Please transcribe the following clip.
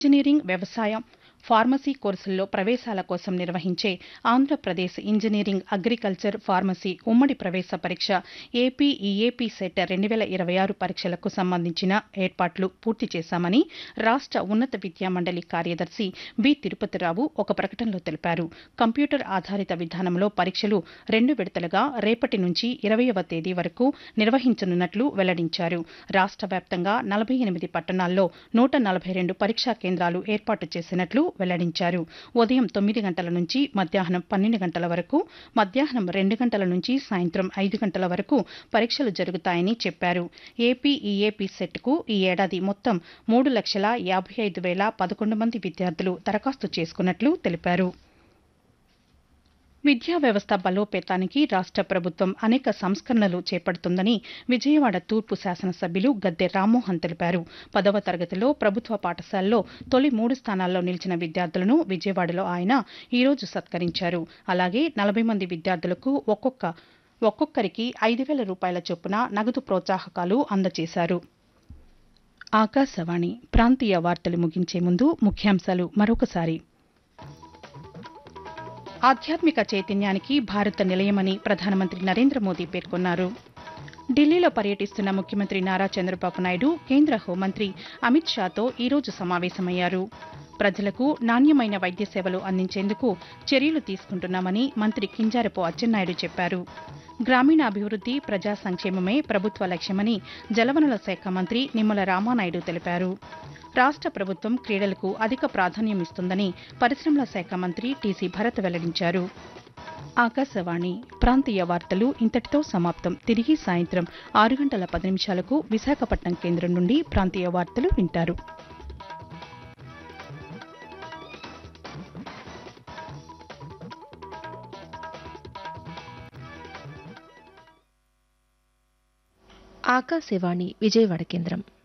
engineering వ్యవసాయం pharmacy కోర్సుల్లో ప్రవేశాల కోసం నిర్వహించే ఆంధ్రప్రదేశ్ ఇంజనీరింగ్ అగ్రికల్చర్ ఫార్మసీ ఉమ్మడి ప్రవేశ పరీక్ష ఏపీ ఈఏపీ సెట్ రెండు వేల ఇరవై ఆరు పరీక్షలకు సంబంధించిన ఏర్పాట్లు పూర్తి చేశామని రాష్ట ఉన్నత విద్యామండలి కార్యదర్శి బి తిరుపతిరావు ఒక ప్రకటనలో తెలిపారు కంప్యూటర్ ఆధారిత విధానంలో పరీక్షలు రెండు విడతలుగా రేపటి నుంచి ఇరవయవ తేదీ వరకు నిర్వహించనున్నట్లు వెల్లడించారు రాష్ట వ్యాప్తంగా నలభై ఎనిమిది పట్టణాల్లో నూట నలభై రెండు పరీక్షా కేంద్రాలు ఏర్పాటు చేసినట్లు వెల్లడించారు ఉదయం తొమ్మిది గంటల నుంచి మధ్యాహ్నం పన్నెండు గంటల వరకు మధ్యాహ్నం రెండు గంటల నుంచి సాయంత్రం ఐదు గంటల వరకు పరీక్షలు జరుగుతాయని చెప్పారు ఏపీ ఈఏపీ సెట్కు ఈ ఏడాది మొత్తం మూడు లక్షల యాభై ఐదు వేల పదకొండు మంది విద్యార్థులు దరఖాస్తు చేసుకున్నట్లు తెలిపారు విద్యా వ్యవస్థ బలోపేతానికి రాష్ట ప్రభుత్వం అనేక సంస్కరణలు చేపడుతుందని విజయవాడ తూర్పు శాసనసభ్యులు గద్దె రామ్మోహన్ తెలిపారు పదవ తరగతిలో ప్రభుత్వ పాఠశాలలో తొలి మూడు స్థానాల్లో నిలిచిన విద్యార్థులను విజయవాడలో ఆయన ఈరోజు సత్కరించారు అలాగే నలభై మంది విద్యార్థులకు ఒక్కొక్క ఒక్కొక్కరికి ఐదు వేల రూపాయల చొప్పున నగదు ప్రోత్సాహకాలు అందజేశారు ఆకాశవాణి ప్రాంతీయ వార్తలు ముగించే ముందు ముఖ్యాంశాలు మరొకసారి ఆధ్యాత్మిక చైతన్యానికి భారత నిలయమని ప్రధానమంత్రి నరేంద్ర మోదీ పేర్కొన్నారు ఢిల్లీలో పర్యటిస్తున్న ముఖ్యమంత్రి నారా చంద్రబాబు నాయుడు కేంద్ర హోంమంత్రి అమిత్ షాతో ఈరోజు సమావేశమయ్యారు ప్రజలకు నాణ్యమైన వైద్య సేవలు అందించేందుకు చర్యలు తీసుకుంటున్నామని మంత్రి కింజారపు అచ్చెన్నాయుడు చెప్పారు గ్రామీణాభివృద్ది ప్రజా సంక్షేమమే ప్రభుత్వ లక్ష్యమని జలవనరుల శాఖ మంత్రి నిమ్మల రామానాయుడు తెలిపారు రాష్ట ప్రభుత్వం క్రీడలకు అధిక ప్రాధాన్యం ఇస్తుందని పరిశ్రమల శాఖ మంత్రి టీసీ భరత్ వెల్లడించారు ఆకాశవాణి ప్రాంతీయ వార్తలు ఇంతటితో సమాప్తం తిరిగి సాయంత్రం ఆరు గంటల పది నిమిషాలకు విశాఖపట్నం కేంద్రం నుండి ప్రాంతీయ వార్తలు వింటారు ఆకాశవాణి విజయవాడ కేంద్రం